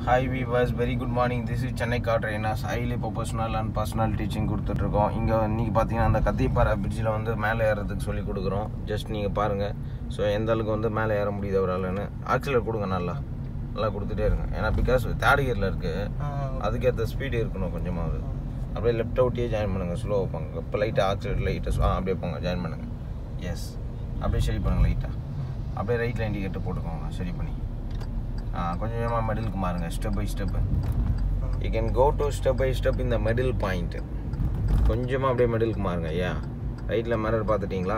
hi viewers very good morning this is Chennai car trainers highly professional and personal teaching கொடுத்துட்ருக்கோம் இங்கே இன்னைக்கு பார்த்தீங்கன்னா அந்த கத்திப்பாறை பிரிட்ஜில் வந்து மேலே ஏறதுக்கு சொல்லி கொடுக்குறோம் ஜஸ்ட் நீங்கள் பாருங்கள் ஸோ எந்த அளவுக்கு வந்து மேலே ஏற முடியுது அவராலன்னு ஆக்சிலர் கொடுங்க நல்லா நல்லா கொடுத்துட்டே இருங்க ஏன்னா பிகாஸ் தேர்ட் கியரில் இருக்குது அதுக்கேற்ற ஸ்பீடு இருக்கணும் கொஞ்சமாவது அப்படியே லெஃப்ட் அவுட்டே ஜாயின் பண்ணுங்கள் ஸ்லோ வைப்பாங்க இப்போ லைட்டாக ஆக்சிலேட் லைட்டாக ஆ அப்படியே போங்க ஜாயின் பண்ணுங்கள் எஸ் அப்படியே சரி பண்ணுங்கள் லைட்டாக அப்படியே ரைட்டில் இண்டிகேட்டர் போட்டுக்கோங்க சரி பண்ணி ஆ கொஞ்சம் கொஞ்சமாக மெடிலுக்கு மாறுங்க step by step you can go to step by step இந்த மெடில் பாயிண்ட்டு கொஞ்சமாக அப்படியே மெடிலுக்கு மாறுங்க ஐயா ரைட்டில் மிரர் பார்த்துட்டிங்களா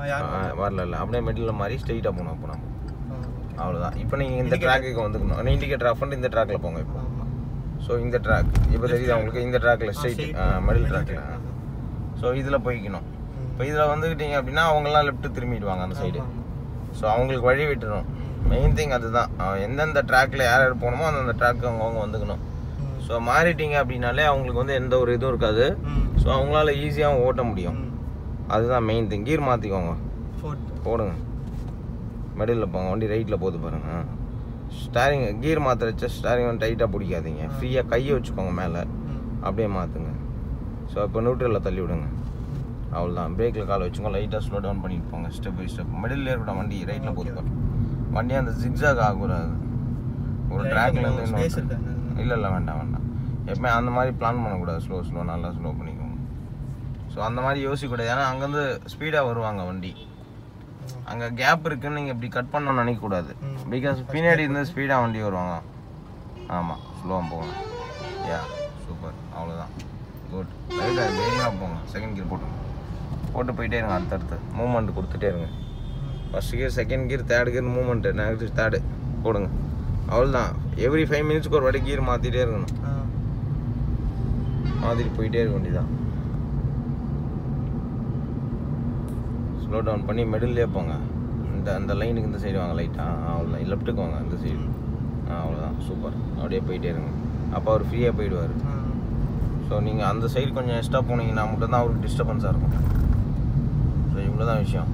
வரல இல்லை அப்படியே மெடிலில் மாறி ஸ்ட்ரெயிட்டாக போகணும் அப்போ நம்ம அவ்வளோதான் இப்போ நீங்கள் இந்த ட்ராக்குக்கு வந்துக்கணும் இண்டிகேட்டர் ஆஃப் பண்ணிட்டு இந்த ட்ராக்கில் போங்க இப்போ ஸோ இந்த ட்ராக் இப்போ தெரியுது உங்களுக்கு இந்த ட்ராக்கில் ஸ்ட்ரெயிட் மிடில் ட்ராக்கில் ஸோ இதில் போய்க்கணும் இப்போ இதில் வந்துக்கிட்டீங்க அப்படின்னா அவங்கெல்லாம் லெஃப்ட் திரும்பிடுவாங்க அந்த சைடு ஸோ அவங்களுக்கு வழி விட்டுரும் மெயின் திங் அதுதான் அவன் எந்தெந்த ட்ராக்கில் யார் யார் போகணுமோ அந்தந்த ட்ராக்கு அவங்கவுங்க வந்துக்கணும் ஸோ மாறிட்டீங்க அப்படின்னாலே அவங்களுக்கு வந்து எந்த ஒரு இதுவும் இருக்காது ஸோ அவங்களால ஈஸியாக ஓட்ட முடியும் அதுதான் மெயின் திங் கீர் மாற்றிக்கோங்க போடுங்க மிடில் போங்க வண்டி ரைட்டில் போகுது பாருங்க ஸ்டாரிங் கீர் மாத்திரச்ச ஸ்டாரிங் வந்து டைட்டாக பிடிக்காதீங்க ஃப்ரீயாக கையை வச்சுக்கோங்க மேலே அப்படியே மாற்றுங்க ஸோ இப்போ நியூட்ரலில் தள்ளி விடுங்க அவ்வளோதான் பிரேக்கில் கால் வச்சுக்கோங்க லைட்டாக ஸ்லோ டவுன் பண்ணிட்டு போங்க ஸ்டெப் பை ஸ்டெப் மிடில் இருக்கட்டும் வண்டி ரைட்டில் போகுது பாருங்க வண்டி அந்த ஜிக்ஸாக் ஆகக்கூடாது ஒரு ட்ராக்லேருந்து இன்னொரு இல்லை இல்லை வேண்டாம் வேண்டாம் எப்பவுமே அந்த மாதிரி பிளான் பண்ணக்கூடாது ஸ்லோ ஸ்லோ நல்லா ஸ்லோ பண்ணிக்கோங்க ஸோ அந்த மாதிரி யோசிக்கக்கூடாது ஏன்னா அங்கேருந்து ஸ்பீடாக வருவாங்க வண்டி அங்கே கேப் இருக்குன்னு நீங்கள் இப்படி கட் பண்ணணும்னு நினைக்கக்கூடாது பிகாஸ் பின்னாடி இருந்து ஸ்பீடாக வண்டி வருவாங்க ஆமாம் ஸ்லோவாக போகணும் யா சூப்பர் அவ்வளோதான் குட் ரைட்டாக தைரியமாக போங்க செகண்ட் கியர் போட்டுங்க போட்டு போயிட்டே இருங்க அடுத்தடுத்து மூமெண்ட் கொடுத்துட்டே இருங்க first gear second gear third gear movement next third போடுங்க அவ்வளோதான் எவ்ரி ஃபைவ் மினிட்ஸ்க்கு ஒரு வாட்டி கியர் மாற்றிட்டே இருக்கணும் மாற்றிட்டு போயிட்டே இருக்க வேண்டியதான் ஸ்லோ டவுன் பண்ணி மிடில்லே போங்க இந்த அந்த லைனுக்கு இந்த சைடு வாங்க லைட்டாக அவ்வளோதான் லெஃப்ட்டுக்கு வாங்க இந்த சைடு ஆ அவ்வளோதான் சூப்பர் அப்படியே போயிட்டே இருங்க அப்போ அவர் ஃப்ரீயாக போயிடுவார் ஸோ நீங்கள் அந்த சைடு கொஞ்சம் எக்ஸ்ட்ரா போனீங்கன்னா மட்டும்தான் அவருக்கு டிஸ்டர்பன்ஸாக இருக்கும் ஸோ இவ்வளோ தான் விஷயம்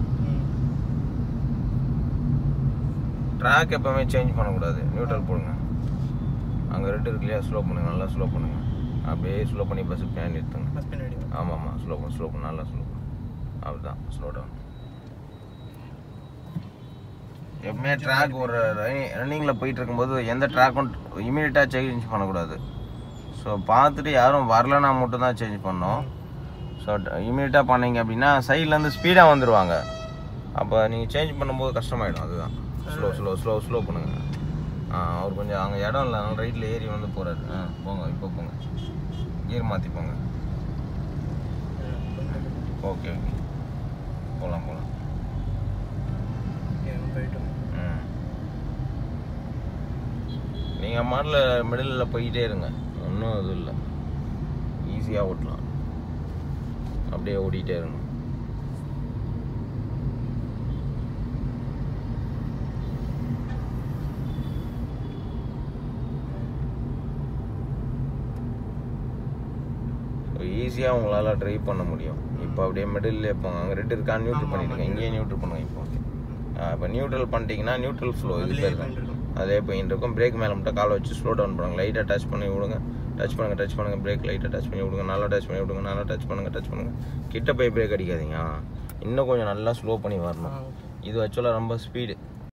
ட்ராக் எப்போவுமே சேஞ்ச் பண்ணக்கூடாது நியூட்ரல் போடுங்க அங்கே ரெட்டு இருக்கு இல்லையா ஸ்லோ பண்ணுங்க நல்லா ஸ்லோ பண்ணுங்க அப்படியே ஸ்லோ பண்ணி பஸ் பின்னாடி எடுத்துங்க ஆமாம் ஆமாம் ஸ்லோ பண்ணு ஸ்லோ பண்ணு நல்லா ஸ்லோ பண்ணு அப்படிதான் ஸ்லோ டவுன் எப்பவுமே ட்ராக் ஒரு ரன்னிங்கில் போயிட்டு இருக்கும்போது எந்த ட்ராக்கும் இமீடியட்டாக சேஞ்ச் பண்ணக்கூடாது ஸோ பார்த்துட்டு யாரும் வரலனா மட்டும் தான் சேஞ்ச் பண்ணோம் ஸோ இமீடியட்டாக பண்ணீங்க அப்படின்னா சைட்லேருந்து ஸ்பீடாக வந்துடுவாங்க அப்போ நீங்கள் சேஞ்ச் பண்ணும்போது கஷ்டமாயிடும் அதுதான் ஸ்லோ ஸ்லோ ஸ்லோ ஸ்லோ பண்ணுங்க ஆ அவர் கொஞ்சம் அங்கே இடம் இல்லை அதனால ரைட்டில் ஏறி வந்து போகிறாரு ஆ போங்க இப்போ போங்க கியர் மாற்றி போங்க ஓகே ஓகே போகலாம் போகலாம் ம் நீங்கள் மாடலில் மிடில் போயிட்டே இருங்க ஒன்றும் இது இல்லை ஈஸியாக ஓட்டலாம் அப்படியே ஓடிட்டே இருங்க ஈஸியாக உங்களால் ட்ரைவ் பண்ண முடியும் இப்போ அப்படியே மிடில் போங்க அங்கே ரெண்டு இருக்கா நியூட்ரல் பண்ணிடுங்க இங்கேயே நியூட்ரல் பண்ணுங்க இப்போ இப்போ நியூட்ரல் பண்ணிட்டீங்கன்னா நியூட்ரல் ஃப்ளோ இது பேர் தான் அதே போயின்னு இருக்கும் பிரேக் மேலே மட்டும் காலை வச்சு ஸ்லோ டவுன் பண்ணுங்க லைட்டாக டச் பண்ணி விடுங்க டச் பண்ணுங்க டச் பண்ணுங்க பிரேக் லைட்டாக டச் பண்ணி விடுங்க நல்லா டச் பண்ணி விடுங்க நல்லா டச் பண்ணுங்க டச் பண்ணுங்க கிட்ட போய் பிரேக் அடிக்காதீங்க இன்னும் கொஞ்சம் நல்லா ஸ்லோ பண்ணி வரணும் இது ஆக்சுவலாக ரொம்ப ஸ்பீடு